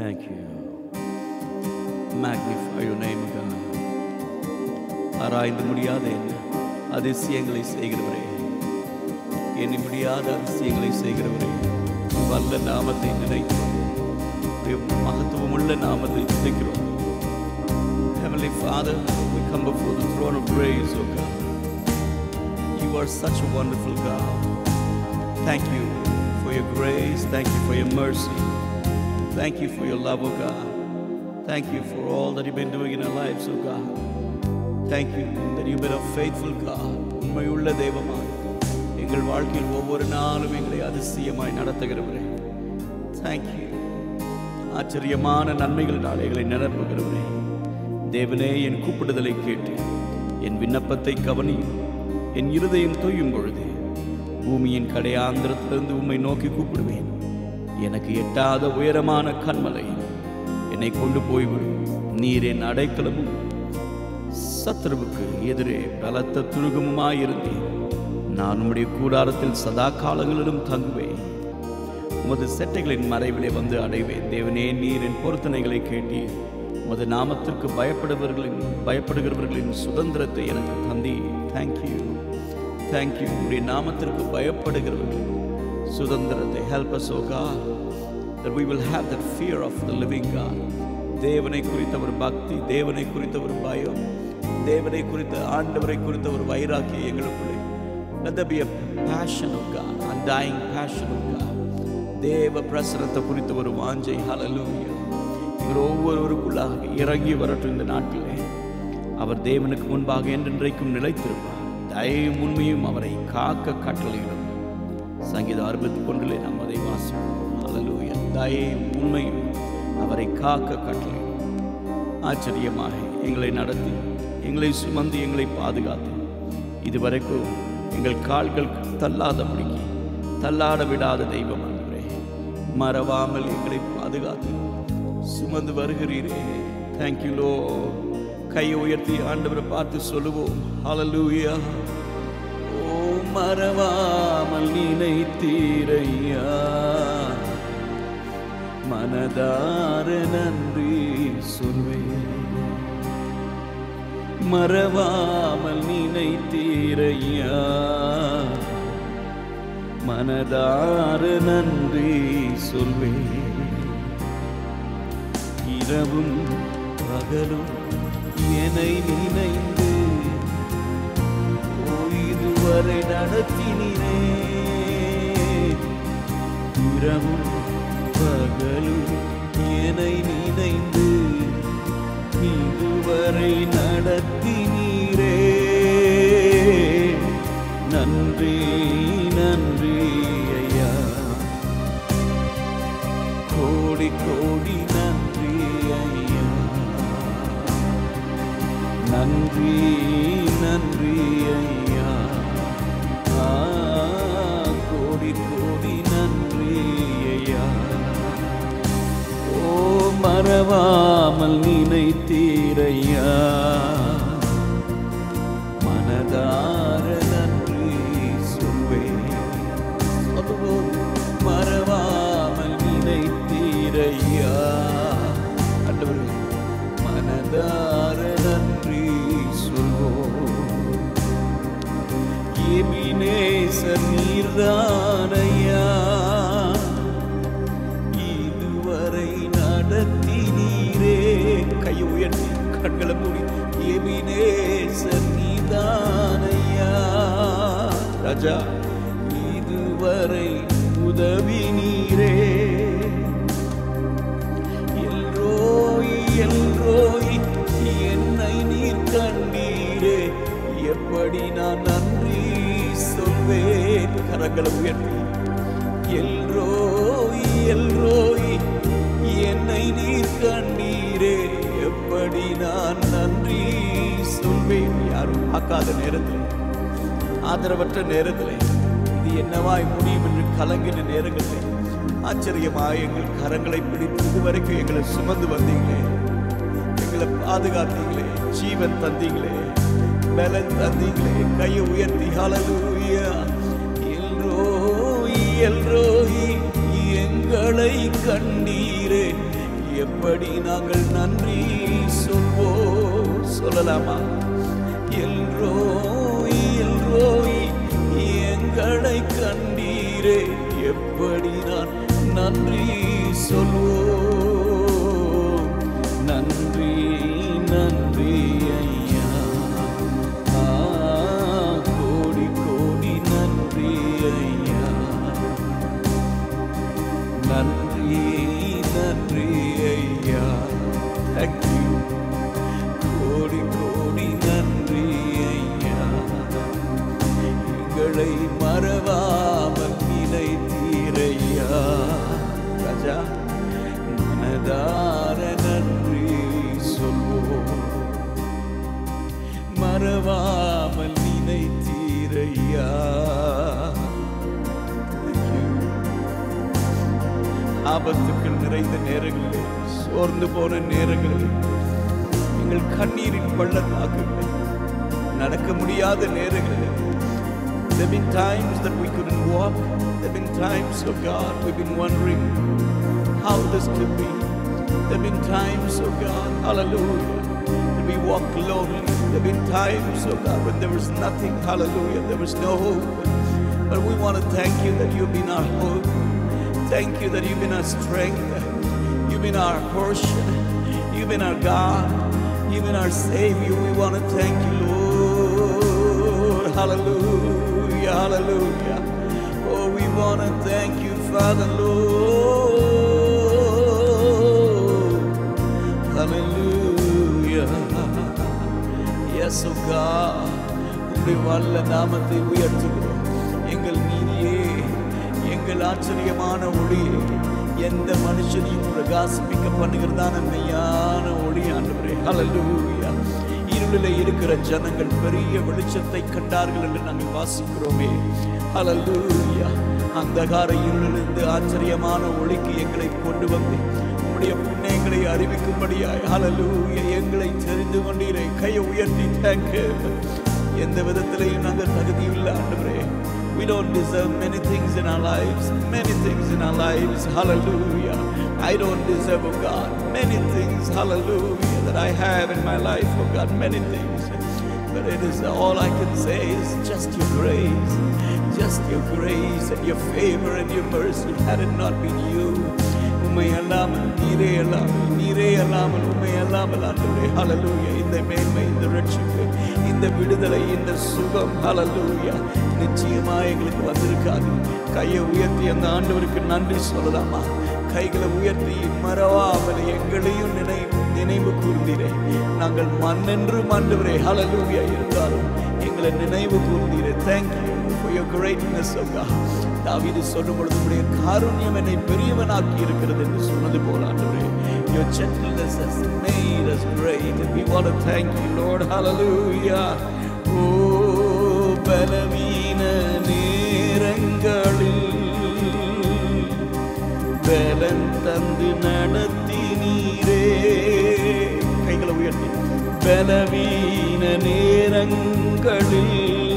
Thank you. Magnify your name, God. ஆராய்ந்து முடியாத என்ன அதிசயங்களை செய்கிறவரே எண்ணி முடியாத அதிசயங்களை செய்கிறவரே வல்ல நாமத்தை நினைக்கிறோம் உம்முடைய மகத்துவமுள்ள நாமத்தை நினைக்கிறோம் Heavenly Father, we come before the throne of grace, O God. You are such a wonderful God. Thank you for your grace. Thank you for your mercy. Thank you for your love, O God. Thank you for all that you've been doing in our lives, O God. Thank you that you've been a faithful God. உண்மையுள்ள தெய்வமாய் எங்கள் வாழ்க்கையில் ஒவ்வொரு நாளும் எங்களை அதிசயமாய் நடத்துகிறவரே thank you ஆச்சரியமான நன்மைகளினால் எங்களை நிரப்புகிறவரே தேவனே என் கூப்பிடுதலை கேட்டு என் விண்ணப்பத்தை கவனியும் என் இருதயம் தொய்யும் பொழுது பூமியின் கடையாந்திரத்திலிருந்து உம்மை நோக்கி கூப்பிடுவேன் எனக்கு எட்டாத உயரமான கண்மலை என்னை கொண்டு போய்விடும் நீர் என் அடைக்கலமும் சத்ருவுக்கு எதிரே பலத்த துருகமுமாயிருந்தேன் நான் உம்முடைய கூடாரத்தில் சதா காலங்களிலும் தங்குவேன் உமது செட்டைகளின் மறைவிலே வந்து அடைவேன் தேவனே நீர் என் பொருத்தனைகளை கேட்டீர் உமது நாமத்திற்கு பயப்படுபவர்களின் பயப்படுகிறவர்களின் சுதந்திரத்தை எனக்கு தந்தி தேங்க்யூ தேங்க்யூ உடைய நாமத்திற்கு பயப்படுகிறவர்கள் சுதந்திரத்தை help us O God that we will have that fear of the living God தேவனை குறித்த ஒரு பக்தி தேவனை குறித்த ஒரு பயம் தேவனை குறித்த ஆண்டவரை குறித்த ஒரு வைராக்கியம் எங்களுக்குள்ளே let there be a passion of God undying passion of God தேவ பிரசனத்தை குறித்த ஒரு வாஞ்சை ஹalleluya இவர் ஒவ்வொருவருக்குள்ளாக இறங்கி வரட்டும் இந்த நாட்டிலே அவர் தேவனுக்கு முன்பாக என்றென்றைக்கும் நிலைத்திருப்பார் தயவும் உண்மையும் அவரை காக்க கட்டளையிடும் சங்கீதம் அறுபத்தி ஒன்றிலே நாம் அதை வாசிப்போம் ஹalleluya தயவும் உண்மையும் அவரை காக்க கட்டளையிடும் ஆச்சரியமாக எங்களை நடத்தி எங்களை சுமந்து எங்களை பாதுகாத்து இதுவரைக்கும் எங்கள் கால்கள் தள்ளாதபடிக்கு தள்ளாட விடாத தெய்வம் அன்றே மறவாமல் எங்களை பாதுகாத்து சுமந்து வருகிறீரே தேங்க்யூ லோ கையை உயர்த்தி ஆண்டவரை பார்த்து சொல்லுவோம் ஹalleluya ஓ மறவாமல் நினைத்தீரையா மனதார நன்றி சொல்வேன் மறவாமல் நினைத்தீரையா மனதார நன்றி சொல்வேன் இரவும் பகலும் என்னை நினைந்து ஓ, இதுவரை நடத்தினீரே இரவும் பகலும் என்னை நினைந்து இதுவரை நடத்தினீரே நன்றி நன்றி ஐயா கோடி கோடி நன்றி ஐயா நன்றி நன்றி ஐயா ஆ, கோடி கோடி நன்றி ஐயா ஓ மறவாமல் நினைத்தீரையா மனதார நன்றி சொல்வேன் சொல்லுவோம் மறவாமல் நினைத்தீரையா ஆண்டவரே மனதார நன்றி சொல்வோம் எபினேசர் நீர்தானையா இதுவரை நடத்தினீரே கையை உயர்த்தி கண்களை மூடி எபினேசர் நீதானையா ராஜா இதுவரை உதவி நீரே எல்ரோய் எல்ரோய் என்னை நீர் கண்டீரே எப்படி நான் நன்றி சொல்வேன் கரங்களை உயர்த்தி எல்ரோய் எல்ரோய் என்னை நீர் கண்டீரே எப்படி நான் நன்றி சொல்வேன் யாரும் பார்க்காத நேரத்தில் ஆதரவற்ற நேரத்தில் இது என்னவாய் முடியும் என்று கலங்கின நேரங்களில் ஆச்சரியமாய் எங்கள் கரங்களை பிடித்து இதுவரைக்கும் எங்களை சுமந்து வந்தீங்களே எங்களை பாதுகாத்தீங்களே ஜீவன் தந்தீங்களே பலன் தந்தீங்களே கையை உயர்த்தி ஹalleluya எல்ரோய் எல்ரோய் எங்களை கண்டீரே எப்படி நாங்கள் நன்றி சொல்வோம் சொல்லலாமா எல்ரோய் எல்ரோய் எங்களை கண்டீரே எப்படி நான் நன்றி சொல்வோம் நன்றி நன்றி ஐயா ஆ, கோடி கோடி நன்றி ஐயா நன்றி நன்றி ஐயா தேங்க்யூ கோடி கோடி நன்றி ஐயா எங்களை மறவாமல் நினைத்தீரையா ராஜா மனதார நன்றி சொல்வோம் மறவாமல் நினைத்தீரையா Thank you. ஆபத்துக்கள் நிறைந்த நேரங்களில் சோர்ந்து போன நேரங்களில் எங்கள் கண்ணீரின் பள்ளத்தாக்குகள் நடக்க முடியாத நேரங்களில் There have been times that we couldn't walk. There have been times, oh God, we've been wondering how this could be. There have been times, oh God, hallelujah, that we walked lonely. There have been times, oh God, when there was nothing, hallelujah, there was no hope. But we want to thank you that you've been our hope. Thank you that you've been our strength. You've been our portion. You've been our God. You've been our Savior. We want to thank you, Lord. Hallelujah. Hallelujah. Oh, we want to thank you, Father, Lord. Hallelujah. Yes, oh God. உம்முடைய வல்ல நாமத்தை உயர்த்துகிறோம் எங்கள் நீதியே எங்கள் ஆச்சரியமான ஒளியே எந்த மனுஷனையும் பிரகாசிப்பிக்க பண்ணுகிறதான மெய்யான ஒளி ஆண்டவரே ஹalleluya இருளில் இருக்கிற ஜனங்கள் பெரிய வெளிச்சத்தை கண்டார்கள் என்று நாங்கள் வாசிக்கிறோமே ஹalleluya அந்தகார இருளிலிருந்து ஆச்சரியமான ஒளிக்கு எங்களை கொண்டு வந்து உம்முடைய புண்ணியங்களை அறிவிக்கும்படியாய் ஹalleluya எங்களை தெரிந்து கொண்டீரே கையை உயர்த்தி தேங்க்யூ எந்த விதத்திலையும் நாங்கள் தகுதியில்லை ஆண்டவரே We don't deserve many things in our lives, many things in our lives. Hallelujah. I don't deserve, oh God, many things, hallelujah, that I have in my life, oh God, many things. But it is all I can say is just your grace, just your grace and your favor and your mercy. Had it not been you, உண்மை அல்லாமல் நீரே அல்லாமல் நீரே அல்லாமல் உண்மை அல்லாமல் ஆண்டவரே ஹalleluya இந்த மேன்மை இந்த ரட்சிப்பு இந்த விடுதலை இந்த சுகம் ஹalleluya நிச்சயமா எங்களுக்கு வந்திருக்காது கையை உயர்த்தி அந்த ஆண்டவருக்கு நன்றி சொல்லலாமா கைகளை உயர்த்தி மறவாமல் எங்களையும் நினை நினைவு கூர்ந்தீரே நாங்கள் மண்ணென்றும் ஆண்டவரே ஹalleluya இருந்தாலும் எங்களை நினைவு கூர்ந்தீரே thank you for your greatness of God தாவீது சொல்லும் பொழுது உடைய காருண்யம் என்னை பெரியவனாக்கி இருக்கிறது என்று சொன்னது போல ஆண்டவரே your gentleness has made us great and we want to thank you Lord hallelujah oh பலவீன நேரங்களில் பலன் தந்து நடத்தினீரே கைகளை உயர்த்தி பலவீன நேரங்களில்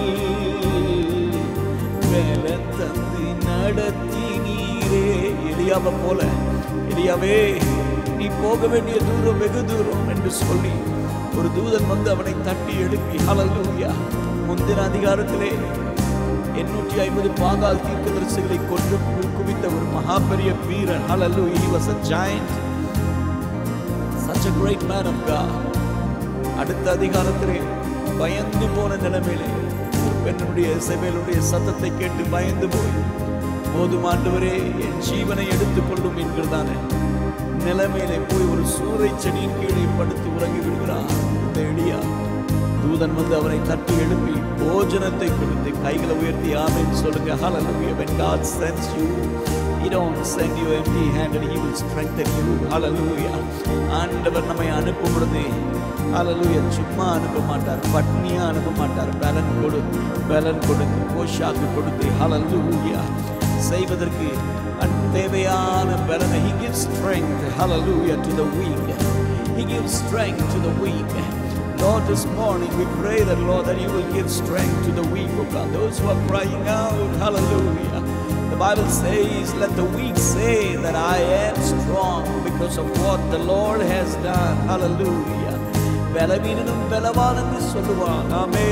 பலன் தந்து நடத்தினீரே எலியாவை போல எலியாவே நீ போக வேண்டிய தூரம் வெகு தூரம் என்று சொல்லி ஒரு தூதன் வந்து அவனை தட்டி எழுப்பி ஹalleluya முந்தின அதிகாரத்திலே எண்ணூற்றி ஐம்பது பாகால் தீர்க்கதரிசிகளை கொன்று குவித்த ஒரு மகா பெரிய வீரன் hallelujah he was a giant such a great man of God அடுத்த அதிகாரத்திலே பயந்து போன நிலைமையிலே ஒரு பெண்ணுடைய செவேலுடைய சத்தத்தை கேட்டு பயந்து போய் போதும் ஆண்டவரே என் ஜீவனை எடுத்துக்கொள்ளும் என்கிறதான நிலைமையிலே போய் ஒரு சூறை செடியின் கீழே படுத்து உறங்கி விடுகிறார் இந்த எளியா தூதன் வந்து அவனை தட்டி எழுப்பி போஜனத்தை கொடுத்து கைகளை உயர்த்தி ஆமென் சொல்லுங்க hallelujah when God sends you he don't send you empty handed he will strengthen you hallelujah ஆண்டவர் நம்மை அனுப்பும் பொழுது hallelujah சும்மா அனுப்ப மாட்டார் பட்னியா அனுப்ப மாட்டார் பலன் கொடு பலன் கொடுத்து போஷாக்கு கொடுத்து hallelujah செய்வதற்கு அன் தேவையான பலனை he gives strength hallelujah to the weak he gives strength to the weak Lord, this morning we pray that, Lord, that you will give strength to the weak, oh God, those who are crying out, hallelujah. The Bible says, Let the weak say that I am strong because of what the Lord has done. Hallelujah. பலவீனனும் பலவான் என்று சொல்லுவான் ஆமே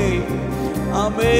ஆமே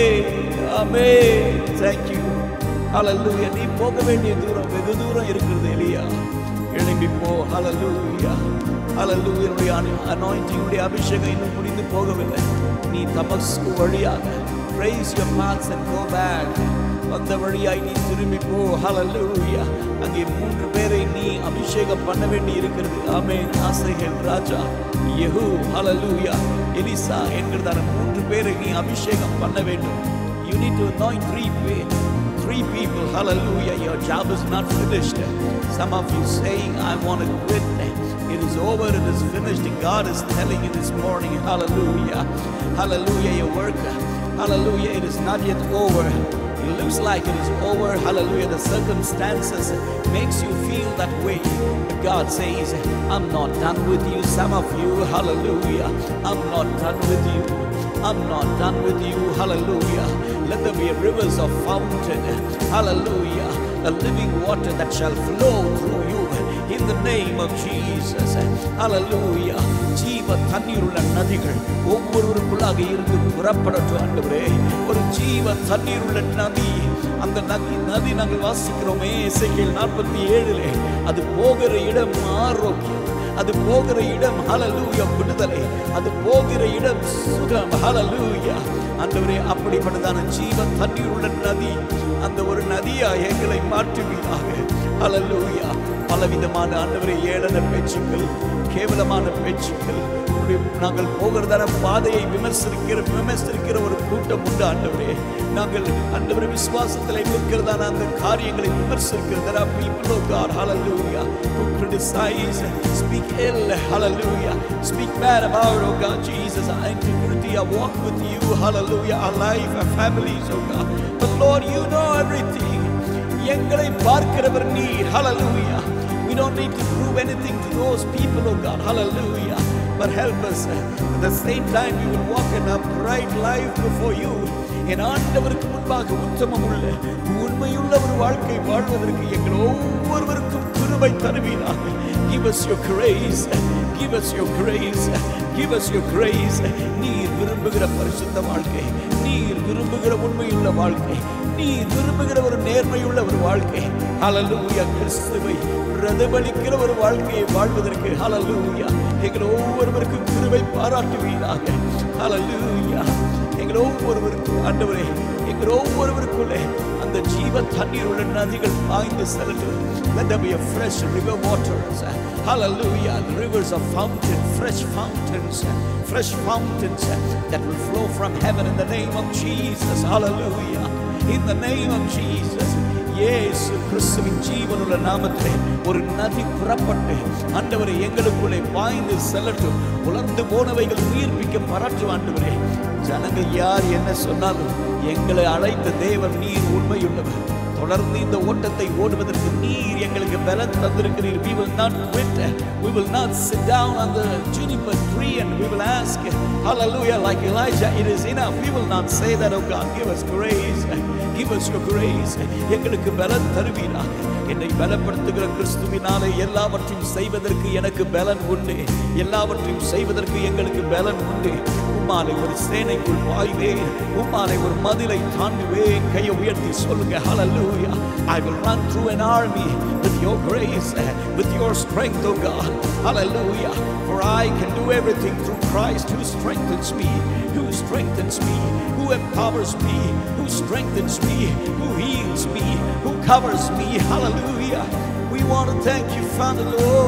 ஆமே thank you ஹalleluya நீ போக வேண்டிய தூரம் வெகு தூரம் இருக்கிறது எலியா எழும்பி போ ஹalleluya ஹalleluya உடைய anointing உடைய அபிஷேகம் இன்னும் முடிந்து போகவில்லை நீ தமஸ்கு வழியாக praise your paths and go back வந்த வழியாய் நீ திரும்பி போ ஹalleluya அங்கே மூன்று பேரை நீ அபிஷேகம் பண்ண வேண்டி இருக்கிறது ஆமென் ஆசைகள் ராஜா யெகூ ஹalleluya எலிசா என்கிறதான மூன்று பேரை நீ அபிஷேகம் பண்ண வேண்டும் you need to anoint three people three people hallelujah your job is not finished some of you saying i want to quit it is over it is finished god is telling you this morning hallelujah hallelujah your work hallelujah it is not yet over it looks like it is over hallelujah the circumstances makes you feel that way but god says i'm not done with you some of you hallelujah i'm not done with you I'm not done with you. Hallelujah. Let there be rivers of fountain. Hallelujah. A living water that shall flow through you. In the name of Jesus. Hallelujah. ஜீவ தண்ணீர் உள்ள நதிகள் ஒவ்வொருவருக்குள்ளாக இருந்து புறப்படட்டும் ஆண்டவரே ஒரு ஜீவ தண்ணீர் உள்ள நதி அந்த நதி நதி நாங்கள் வாசிக்கிறோமே இசைகள் நாற்பத்தி ஏழுலே அது போகிற இடம் ஆரோக்கியம் அது போகிற இடம் ஹalleluya விடுதலை அது போகிற இடம் சுகம் ஹalleluya ஆண்டவரே அப்படிப்பட்டதான ஜீவ தண்ணீர் உள்ள நதி அந்த ஒரு நதியா எங்களை மாற்றுவீராக ஹalleluya பலவிதமான ஆண்டவரே ஏளன பேச்சுக்கள் கேவலமான பேச்சுக்கள் உம்முடைய நாங்கள் போகிறதான பாதையை விமர்சிக்கிற விமர்சிக்கிற ஒரு கூட்டம் உண்டு ஆண்டவரே நாங்கள் ஆண்டவரே விசுவாசத்தில் இருக்கிறதான அந்த காரியங்களை விமர்சிக்கிறதா people of God hallelujah who criticize speak ill hallelujah speak bad about oh God Jesus our integrity our walk with you hallelujah our life our families oh God but Lord you know everything எங்களை பார்க்கிறவர் நீர் hallelujah we don't need to prove anything to those people oh God hallelujah but help us at the same time we will walk in a bright life before you என் ஆண்டவருக்கு முன்பாக உத்தமம் உள்ள உண்மையுள்ள ஒரு வாழ்க்கை வாழ்வதற்கு எங்கள் ஒவ்வொருவருக்கும் கிருபை தருவீராக give us your grace give us your grace give us your grace நீர் விரும்புகிற பரிசுத்த வாழ்க்கை நீர் விரும்புகிற உண்மையுள்ள வாழ்க்கை நீர் விரும்புகிற ஒரு நேர்மையுள்ள ஒரு வாழ்க்கை ஹalleluya கிறிஸ்துவை பிரதிபலிக்கிற ஒரு வாழ்க்கையை வாழ்வதற்கு ஹalleluya எங்கள் ஒவ்வொருவருக்கும் கிருபை பாராட்டுவீராக ஹalleluya எங்கள் ஒவ்வொருவருக்கும் ஆண்டவரே எங்கள் ஒவ்வொருவருக்குள்ளே அந்த ஜீவ தண்ணீர் உள்ள நதிகள் பாய்ந்து செல்லட்டும் let there be a fresh river waters hallelujah the rivers of fountain fresh fountains fresh fountains that will flow from heaven in the name of Jesus hallelujah in the name of Jesus இயேசு கிறிஸ்துவின் ஜீவனுள்ள நாமத்திலே ஒரு நதி புறப்பட்டு ஆண்டவரை எங்களுக்குள்ளே பாய்ந்து செல்லட்டும் உலர்ந்து போனவைகள் உயிர்ப்பிக்க பரட்டும் ஆண்டவரே ஜனங்கள் யார் என்ன சொன்னாலும் எங்களை அழைத்த தேவன் நீர் உண்மையுள்ளவர் தொடர்ந்து இந்த ஓட்டத்தை ஓடுவதற்கு நீர் எங்களுக்கு பலன் தந்திருக்கிறீர் we will not quit we will not sit down on the juniper tree and we will ask hallelujah like Elijah it is enough we will not say that oh God give us grace give us your grace எங்களுக்கு பலன் தருவீராக என்னை பலப்படுத்துகிற கிறிஸ்துவினாலே எல்லாவற்றையும் செய்வதற்கு எனக்கு பலன் உண்டு எல்லாவற்றையும் செய்வதற்கு எங்களுக்கு பலன் உண்டு உம்மாலை ஒரு சேனைக்குள் பாய்வேன் உம்மாலை ஒரு மதிலை தாண்டுவேன் கையை உயர்த்தி சொல்லுங்க hallelujah I will run through an army with your grace with your strength oh God hallelujah for I can do everything through Christ who strengthens me who strengthens me who empowers me who strengthens me who heals me who covers me hallelujah we want to thank you Father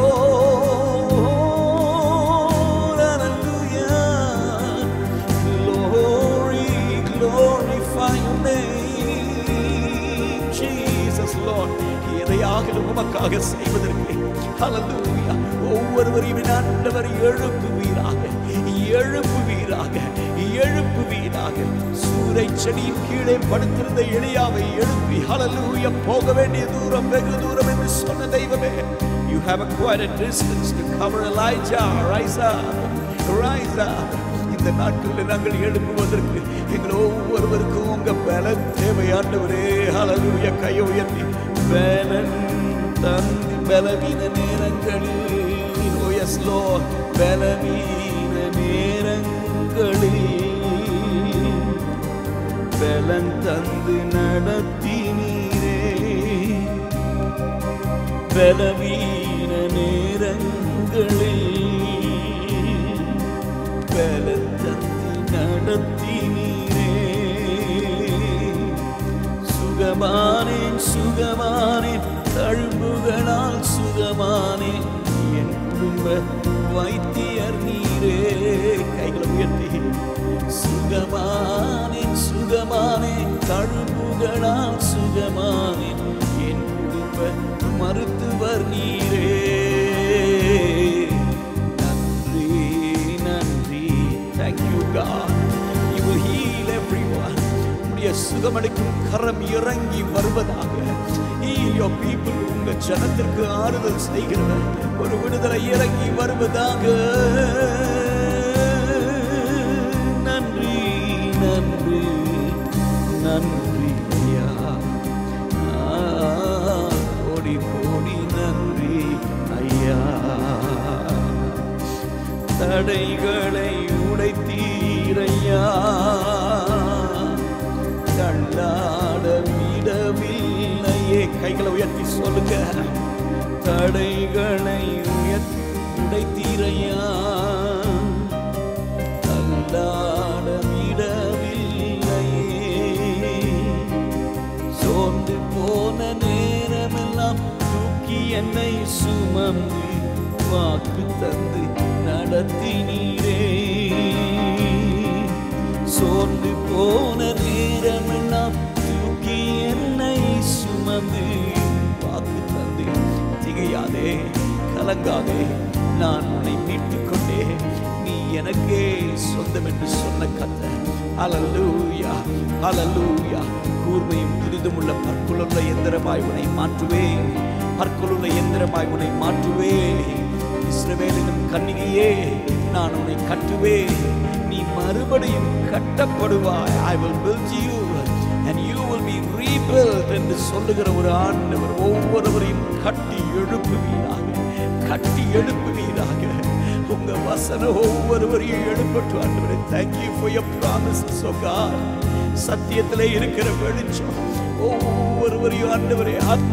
Lord hallelujah glory glorify your name Jesus Lord எதையாகிலும் உமக்காக செய்வதற்கு ஹalleluya ஒவ்வொருவரையும் என் ஆண்டவர் எழுப்புவீராக எழுப்புவீராக எழுப்புவீராக சூறை செடியின் கீழே படுத்திருந்த எளியாவை எழுப்பி ஹalleluya போக வேண்டிய தூரம் வெகு தூரம் என்று சொன்ன தெய்வமே you have a quite a distance to cover Elijah rise up rise up in இந்த நாட்களில் நாங்கள் எழுப்புவதற்கு எங்கள் ஒவ்வொருவருக்கும் உங்க பலன் தேவையாண்டவரே ஹalleluya கையை உயர்த்தி பலன் தந்து பலவீன நேரங்களில் oh yes Lord பலவீன நேரங்களில் பலன் தந்து நடத்தினீரே பலவீன நேரங்களில் பலன் தந்து நடத்தினீரே சுகமானேன் சுகமானேன் தழும்புகளால் சுகமானேன் என் குடும்ப வைத்தியர் நீரே கைகளை உயர்த்தி சுகமானேன் சுகமானேன் தழும்புகளால் சுகமானேன் என் குடும்ப மருத்துவர் நீரே நன்றி நன்றி thank you God you will heal everyone உம்முடைய சுகமளிக்கும் கரம் இறங்கி வருவதாக heal your people உங்க ஜனத்திற்கு ஆறுதல் செய்கிறவர் ஒரு விடுதலை இறங்கி வருவதாக நன்றி நன்றி நன்றி ஐயா ஆ, கோடி கோடி நன்றி ஐயா தடைகளை உடைத்தீரையா தள்ளாட விடவில்லையே கைகளை உயர்த்தி சொல்லுங்க தடைகளை உயர் உடைத்தீரையா தள்ளாட விடவில்லையே சோர்ந்து போன நேரமெல்லாம் தூக்கி என்னை சுமந்து வாக்கு தந்து நடத்தினீரே சோர்ந்து போன நேரமெல்லாம் தூக்கி என்னை சுமந்து வாக்கு தந்து திகையாதே கலங்காதே நான் உன்னை மீட்டுக் கொண்டே நீ எனக்கே சொந்தம் என்று சொன்ன கத்த ஹalleluya ஹalleluya கூர்மையும் துரிதமுள்ள பற்களுள்ள எந்திரமாய் உன்னை மாற்றுவே பற்களுள்ள எந்திரமாய் உன்னை மாற்றுவே இஸ்ரவேலினும் கன்னிகையே நான் உன்னை கட்டுவே நீ மறுபடியும் கட்டப்படுவாய் ஐ will build you and you will be rebuilt என்று சொல்லுகிற ஒரு ஆண்டவர் ஒவ்வொருவரையும் கட்டி எழுப்புவீராக கட்டி எழுப்புவீராக உங்க வசனம் ஒவ்வொருவரையும் எழுப்பட்டும் ஆண்டவரே thank you for your promises oh God சத்தியத்திலே இருக்கிற வெளிச்சம் ஒவ்வொருவரையும் ஆண்டவரே ஆத்-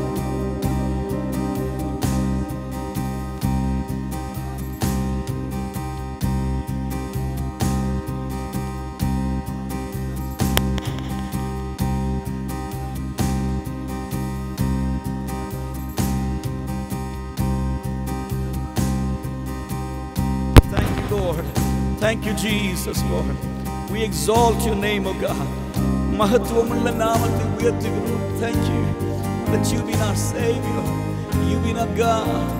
Thank you, Lord. Thank you, Jesus, Lord. We exalt your name, O God. மகத்துவமுள்ள நாமத்தை உயர்த்துகிறோம் Thank you that you been our Savior. You been our God.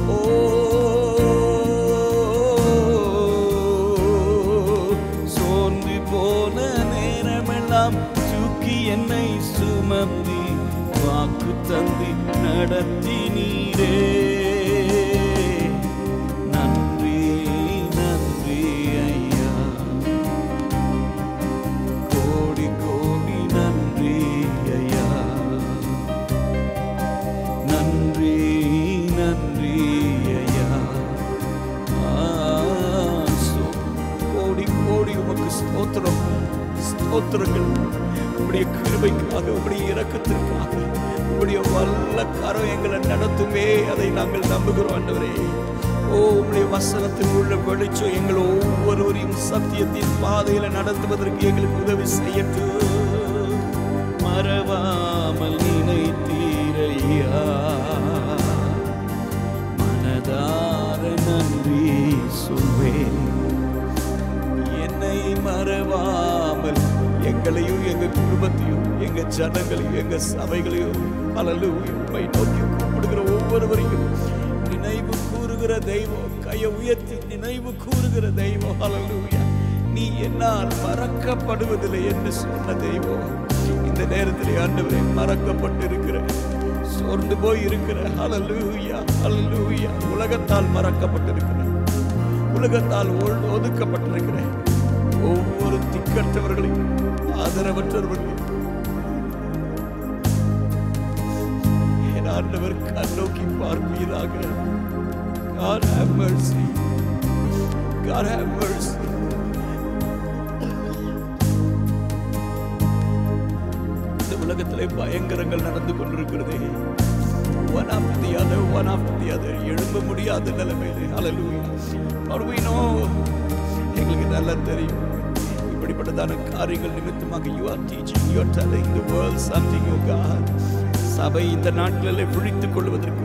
Oh, சோர்ந்து போன நேரமெல்லாம் தூக்கி என்னை சுமந்தி வாக்கு தந்தி நடத்தினீரே நன்றி நன்றி ஐயா கோடி கோடி நன்றி ஐயா நன்றி நன்றி ஐயா ஆ, ஸ்தோ- கோடி கோடி உமக்கு ஸ்தோத்திரம் ஸ்தோத்திரங்கள் உம்முடைய கிருபைக்காக உம்முடைய இரக்கத்திற்காக உம்முடைய வல்ல கரம் எங்களை நடத்துமே அதை நாங்கள் நம்புகிறோம் ஆண்டவரே ஓ உம்முடைய வசனத்தில் உள்ள வெளிச்சம் எங்கள் ஒவ்வொருவரையும் சத்தியத்தின் பாதையில நடத்துவதற்கு எங்களுக்கு உதவி செய்யட்டும் மறவாமல் நினைத்தீரையா மனதார நன்றி சொல்வேன் என்னை மறவாமல் எங்களையும் எங்க குடும்பத்தையும் எங்க ஜனங்களையும் எங்க சபைகளையும் அலலுயும் நோக்கி கூப்பிடுகிற ஒவ்வொருவரையும் நினைவு கூறுகிற தெய்வம் கையை உயர்த்தி நினைவு கூறுகிற தெய்வம் அலலுயா நீ என்னால் மறக்கப்படுவதில்லை என்று சொன்ன தெய்வம் இந்த நேரத்தில் ஆண்டவரை மறக்கப்பட்டிருக்கிற சோர்ந்து போய் இருக்கிற ஹalleluya ஹalleluya உலகத்தால் மறக்கப்பட்டிருக்கிற உலகத்தால் ஒ- ஒதுக்கப்பட்டிருக்கிற ஒவ்வொரு திக்கற்றவர்களையும் ஆதரவற்றவர்களையும் என் ஆண்டவர் கண்ணோக்கி பார்ப்பீராக God have mercy. God have mercy. இந்த உலகத்திலே பயங்கரங்கள் நடந்து கொண்டிருக்கிறதே one after the other one after the other எழும்ப முடியாத நிலைமையிலே hallelujah Lord we know எங்களுக்கு நல்லா தெரியும் இப்படிப்பட்டதான காரியங்கள் நிமித்தமாக you are teaching you are telling the world something oh God சபை இந்த நாட்களிலே விழித்துக் கொள்வதற்கு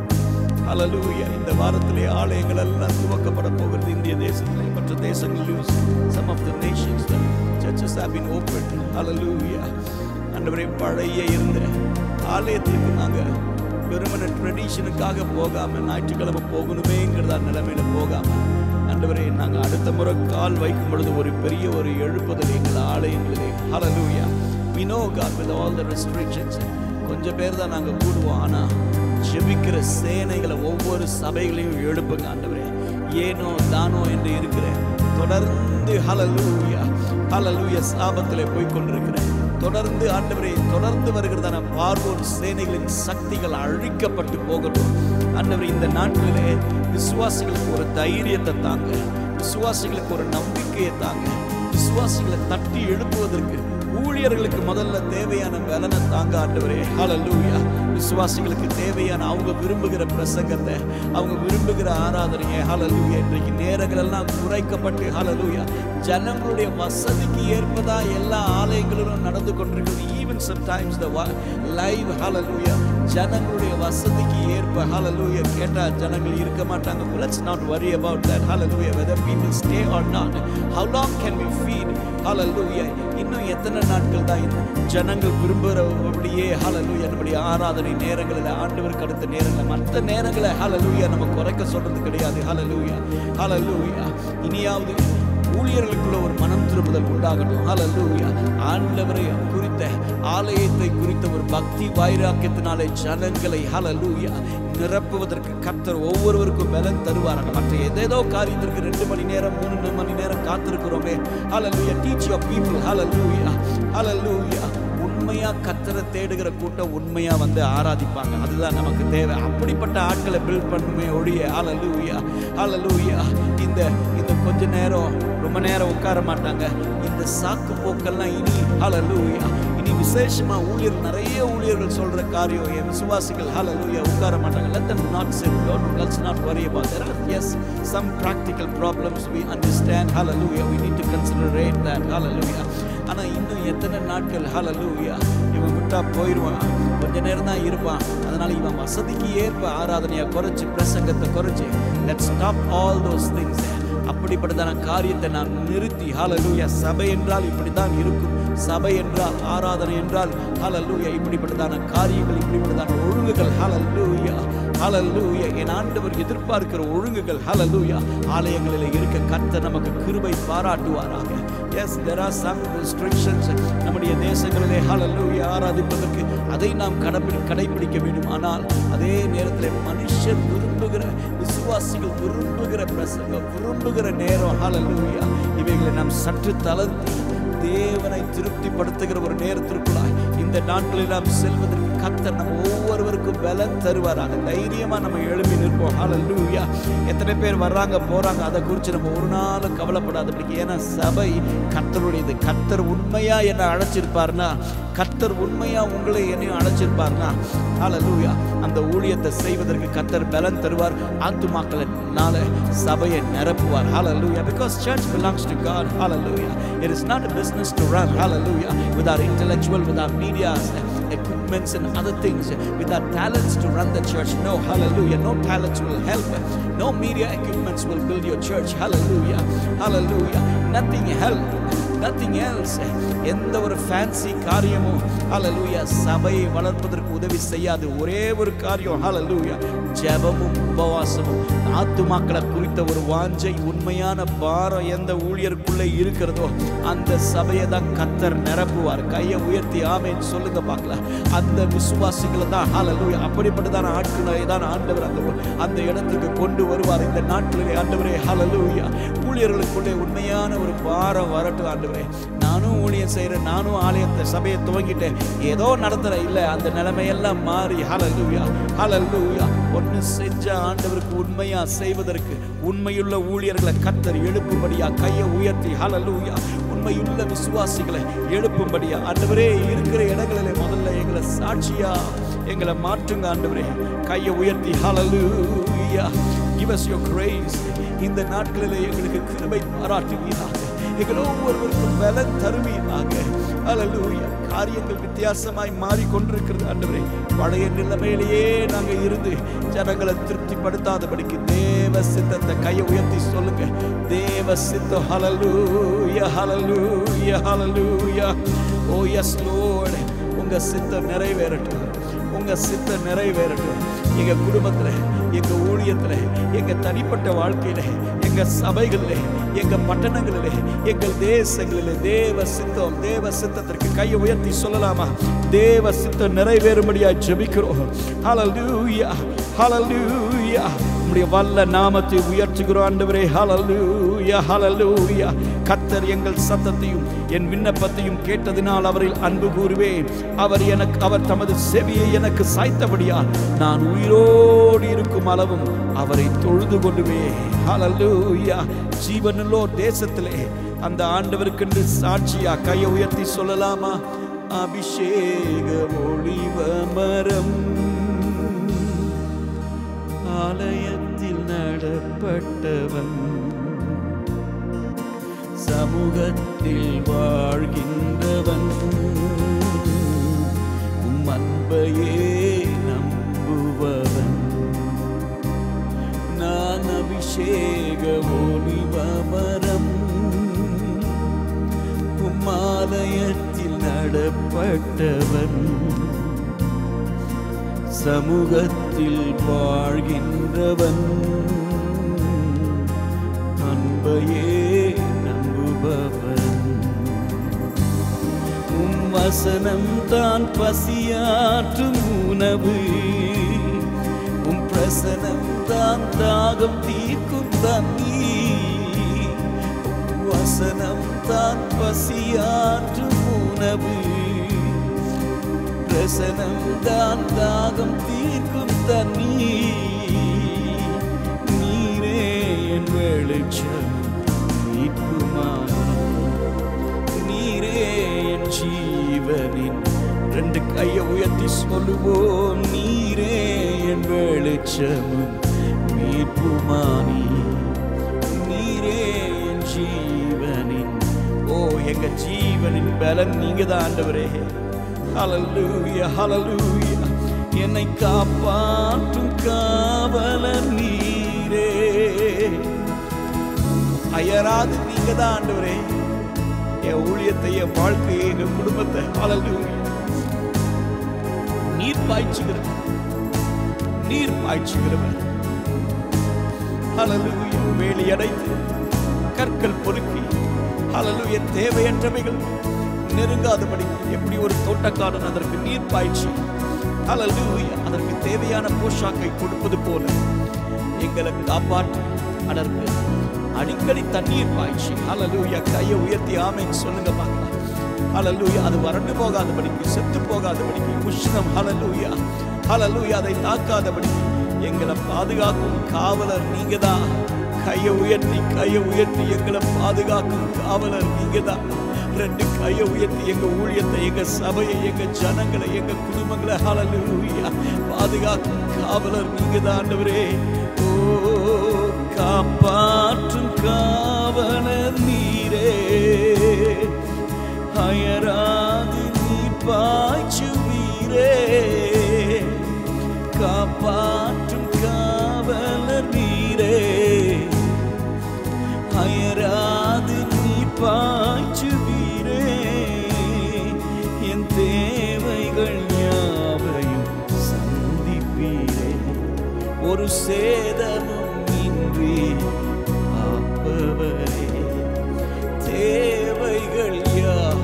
ஹalleluya இந்த வாரத்திலே ஆலயங்கள் எல்லாம் துவக்கப்பட போகிறது இந்திய தேசத்திலே மற்ற தேசங்களிலும் some of the nations the churches have been opened hallelujah ஆண்டவரே பழைய இருந்த ஆலயத்திற்கு நாங்க வெறுமன ட்ரெடிஷனுக்காக போகாம ஞாயிற்றுக்கிழமை போகணுமேங்கிறதா நிலைமையில போகாம ஆண்டவரே நாங்க அடுத்த முறை கால் வைக்கும் பொழுது ஒரு பெரிய ஒரு எழுப்புதல் எங்கள் ஆலயங்களிலே hallelujah we know God with all the restrictions கொஞ்சம் பேர் தான் நாங்க கூடுவோம் ஆனா ஜெபிக்கிற சேனைகளை ஒவ்வொரு சபைகளையும் எழுப்புங்க ஆண்டவரே ஏனோ தானோ என்று இருக்கிறேன் தொடர்ந்து ஹalleluya ஹalleluya சாபத்திலே போய் கொண்டிருக்கிறேன் தொடர்ந்து ஆண்டவரே தொடர்ந்து வருகிறதான பார்வோன் சேனைகளின் சக்திகள் அழிக்கப்பட்டு போகட்டும் ஆண்டவரே இந்த நாட்டிலே விசுவாசிகளுக்கு ஒரு தைரியத்தை தாங்க விசுவாசிகளுக்கு ஒரு நம்பிக்கையை தாங்க விசுவாசிகளை தட்டி எழுப்புவதற்கு ஊழியர்களுக்கு முதல்ல தேவையான பலனை தாங்க ஆண்டவரே ஹalleluya விசுவாசிகளுக்கு தேவையான அவங்க விரும்புகிற பிரசங்கத்தை அவங்க விரும்புகிற ஆராதனையை ஹalleluya இன்றைக்கு நேரங்கள் எல்லாம் குறைக்கப்பட்டு ஹalleluya ஜனங்களுடைய வசதிக்கு ஏற்பதா எல்லா ஆலயங்களிலும் நடந்து கொண்டிருக்கிறது ஈவன் சம்டைம்ஸ் த லைவ் ஹalleluya ஜனங்களுடைய வசதிக்கு ஏற்ப ஹalleluya கேட்டா ஜனங்கள் இருக்க மாட்டாங்க let's not worry about that hallelujah whether people stay or not how long can we feed hallelujah இன்னும் எத்தனை நாட்கள் தான் இந்த ஜனங்கள் விரும்புகிறபடியே ஹalleluya நம்முடைய ஆராதனை நேரங்களில் ஆண்டவருக்கு அடுத்த நேரங்கள் மற்ற நேரங்களை ஹalleluya நம்ம குறைக்க சொல்றது கிடையாது ஹalleluya ஹalleluya இனியாவது ஊழியர்களுக்குள்ள ஒரு மனம் திரும்புதல் உண்டாகட்டும் ஹalleluya ஆண்டவரை குறித்த ஆலயத்தை குறித்த ஒரு பக்தி வைராக்கியத்தினாலே ஜனங்களை ஹalleluya நிரப்புவதற்கு கர்த்தர் ஒவ்வொருவருக்கும் பலன் தருவாராங்க மற்ற ஏதேதோ காரியத்திற்கு ரெண்டு மணி நேரம் மூணு மணி நேரம் காத்திருக்கிறோமே ஹalleluya teach your people hallelujah hallelujah உண்மையா கத்தரை தேடுகிற கூட்டம் உண்மையா வந்து ஆராதிப்பாங்க அதுதான் நமக்கு தேவை அப்படிப்பட்ட ஆட்களை பில்ட் பண்ணுமே ஒழிய ஹalleluya ஹalleluya இந்த இந்த கொஞ்ச நேரம் ரொம்ப நேரம் உட்கார மாட்டாங்க இந்த சாக்கு போக்கெல்லாம் இனி ஹalleluya இனி விசேஷமா ஊழியர் நிறைய ஊழியர்கள் சொல்ற காரியம் என் விசுவாசிகள் ஹalleluya உட்கார மாட்டாங்க let them not sit don't let's not worry about there are yes some practical problems we understand hallelujah we need to considerate that hallelujah ஆனா இன்னும் எத்தனை நாட்கள் ஹalleluya இவன் விட்டா போயிடுவான் கொஞ்ச நேரம் தான் இருப்பான் அதனால இவன் வசதிக்கு ஏற்ப ஆராதனையை குறைச்சு பிரசங்கத்தை குறைச்சு let's stop all those things அப்படிப்பட்டதான காரியத்தை நான் நிறுத்தி ஹalleluya சபை என்றால் இப்படித்தான் இருக்கும் சபை என்றால் ஆராதனை என்றால் ஹalleluya இப்படிப்பட்டதான காரியங்கள் இப்படிப்பட்டதான ஒழுங்குகள் ஹalleluya ஹalleluya என் ஆண்டவர் எதிர்பார்க்கிற ஒழுங்குகள் ஹalleluya ஆலயங்களில் இருக்க கர்த்தர் நமக்கு கிருபை பாராட்டுவாராக yes there are some restrictions நம்முடைய தேசங்களிலே ஹalleluya ஆராதிப்பதற்கு அதை நாம் கடப்பி கடைபிடிக்க வேண்டும் ஆனால் அதே நேரத்தில் மனுஷர் விரும்புகிற விசுவாசிகள் விரும்புகிற பிரசங்கம் விரும்புகிற நேரம் ஹalleluya இவைகளை நாம் சற்று தளர்த்தி தேவனை திருப்திப்படுத்துகிற ஒரு நேரத்திற்குள்ளாய் இந்த நாட்களில் நாம் செல்வதற்கு கத்தர் நம்ம ஒவ்வொருவருக்கும் பலன் தருவாராங்க தைரியமா நம்ம எழுப்பி நிற்போம் ஹalleluya எத்தனை பேர் வர்றாங்க போறாங்க அதை குறித்து நம்ம ஒரு நாளும் கவலைப்படாதபடிக்கு ஏன்னா சபை கர்த்தருடையது கர்த்தர் உண்மையா என்ன அழைச்சிருப்பார்னா கர்த்தர் உண்மையா உங்களை என்னையும் அழைச்சிருப்பார்னா ஹalleluya அந்த ஊழியத்தை செய்வதற்கு கர்த்தர் பலன் தருவார் ஆத்துமாக்களினால சபையை நிரப்புவார் hallelujah because church belongs to God hallelujah it is not a business to run hallelujah with our intellectual with our media equipments and other things with our talents to run the church no hallelujah no talents will help no media equipments will build your church hallelujah hallelujah nothing help nothing else எந்த ஒரு fancy காரியமும் ஹalleluya சபையை வளர்ப்பதற்கு உதவி செய்யாது ஒரே ஒரு காரியம் ஹalleluya ஜெபமும் உபவாசமும் ஆத்துமாக்களை குறித்த ஒரு வாஞ்சை உண்மையான பாரம் எந்த ஊழியருக்குள்ளே இருக்கிறதோ அந்த சபையை தான் கத்தர் நிரப்புவார் கையை உயர்த்தி ஆமேன்னு சொல்லுங்க பார்க்கலாம் அந்த விசுவாசிகளை தான் ஹalleluya அப்படிப்பட்டதான ஆட்களை தான் ஆண்டவர் அந்த அந்த இடத்துக்கு கொண்டு வருவார் இந்த நாட்களிலே ஆண்டவரே ஹalleluya ஊழியர்களுக்குள்ளே உண்மையான ஒரு பாரம் வரட்டும் ஆண்டவரே நானும் ஊழியம் செய்கிறேன் நானும் ஆலயத்தை சபையை துவங்கிட்டேன் ஏதோ நடத்துற இல்லை அந்த நிலைமையெல்லாம் மாறி ஹalleluya ஹalleluya ஒன்று செஞ்ச ஆண்டவருக்கு உண்மையா செய்வதற்கு உண்மையுள்ள ஊழியர்களை கத்தர் எழுப்பும்படியா கையை உயர்த்தி ஹalleluya உண்மையுள்ள விசுவாசிகளை எழுப்பும்படியா ஆண்டவரே இருக்கிற இடங்களிலே முதல்ல எங்களை சாட்சியா எங்களை மாற்றுங்க ஆண்டவரே கையை உயர்த்தி ஹalleluya give us your grace இந்த நாட்களிலே எங்களுக்கு கிருபை பாராட்டுவீராக எங்கள் ஒவ்வொருவருக்கும் பலன் தருவீராக ஹalleluya காரியங்கள் வித்தியாசமாய் மாறிக்கொண்டிருக்கிறது ஆண்டவரே பழைய நிலைமையிலேயே நாங்க இருந்து ஜனங்களை திருப்திப்படுத்தாதபடிக்கு தேவ சித்தத்தை கையை உயர்த்தி சொல்லுங்க தேவ சித்தம் ஹalleluya ஹalleluya ஹalleluya ஓ எஸ் லோர்ட் உங்க சித்தம் நிறைவேறட்டும் உங்க சித்தம் நிறைவேறட்டும் எங்க குடும்பத்துல எங்க ஊழியத்துல எங்க தனிப்பட்ட வாழ்க்கையில எங்க சபைகளிலே எங்க பட்டணங்களிலே எங்கள் தேசங்களிலே தேவ சித்தம் தேவ சித்தத்திற்கு கையை உயர்த்தி சொல்லலாமா தேவ சித்தம் நிறைவேறும்படியா ஜெபிக்கிறோம் ஹalleluya ஹalleluya உம்முடைய வல்ல நாமத்தை உயர்த்துகிறோம் ஆண்டவரே ஹalleluya ஹalleluya கர்த்தர் எங்கள் சத்தத்தையும் என் விண்ணப்பத்தையும் கேட்டதினால் அவரில் அன்பு கூறுவேன் அவர் எனக்கு அவர் தமது செவியை எனக்கு சாய்த்தபடியால் நான் உயிரோடு இருக்கும் அளவும் அவரை தொழுது கொண்டுவேன் ஹalleluya ஜீவனுள்ளோ தேசத்திலே அந்த ஆண்டவருக்கென்று சாட்சியா கையை உயர்த்தி சொல்லலாமா அபிஷேக ஒளிவ மரம் ஆலயத்தில் நடப்பட்டவன் சமூகத்தில் வாழ்கின்றவன் உம் அன்பையே நம்புபவன் நான் அபிஷேக ஒளிவமரம் உம் ஆலயத்தில் நடப்பட்டவன் சமூகத்தில் வாழ்கின்றவன் அன்பையே நம்புபவன் உம் வசனம் தான் பசியாற்றும் உணவு உம் பிரசனம் தான் தாகம் தீர்க்கும் தண்ணீர் உம் வசனம் தான் பசியாற்றும் உணவு பிரசனம் தான் தாகம் தீர்க்கும் தண்ணீர் நீரே என் வெளிச்சம் மீட்புமானே நீரே என் ஜீவனின் ரெண்டு கையை உயர்த்தி சொல்லுவோம் நீரே என் வெளிச்சமும் மீட்புமானி நீரே என் ஜீவனின் ஓ எங்க ஜீவனின் பலன் நீங்க தான் ஆண்டவரே ஹalleluya ஹalleluya என்னை காப்பாற்றும் காவலர் நீரே அயராது நீங்க தான் ஆண்டவரே என் ஊழியத்தை என் வாழ்க்கையை எங்க குடும்பத்தை ஹalleluya நீர் பாய்ச்சுகிறது நீர் பாய்ச்சுகிறவர் ஹalleluya வேலி அடைத்து கற்கள் பொறுக்கி ஹalleluya தேவையற்றவைகள் நெருங்காதபடி எப்படி ஒரு தோட்டக்காரன் அதற்கு நீர் பாய்ச்சி ஹalleluya அதற்கு தேவையான போஷாக்கை கொடுப்பது போல எங்களை காப்பாற்றி அதற்கு அடிக்கடி தண்ணீர் பாய்ச்சி ஹalleluya கையை உயர்த்தி ஆமென் சொல்லுங்க பார்க்கலாம் ஹalleluya அது வறண்டு போகாதபடிக்கு செத்து போகாதபடிக்கு உஷ்ணம் ஹalleluya ஹalleluya அதை தாக்காதபடிக்கு எங்களை பாதுகாக்கும் காவலர் நீங்கதான் கையை உயர்த்தி கையை உயர்த்தி எங்களை பாதுகாக்கும் காவலர் நீங்கதான் ரெண்டு கையை உயர்த்தி எங்க ஊழியத்தை எங்க சபையை எங்க ஜனங்களை எங்க குடும்பங்களை ஹalleluya பாதுகாக்கும் காவலர் நீங்கதான் ஆண்டவரே ஓ காப்பாற்றும் காவலர் நீரே அயராது நீ பாய்ச்சுவீரே காப்பாற்றும் காவலர் நீரே அயராது நீ பாய்ச்சுவீரே என் தேவைகள் யாவையும் சேதமும் இன்றி காப்பவரே தேவைகள் யார்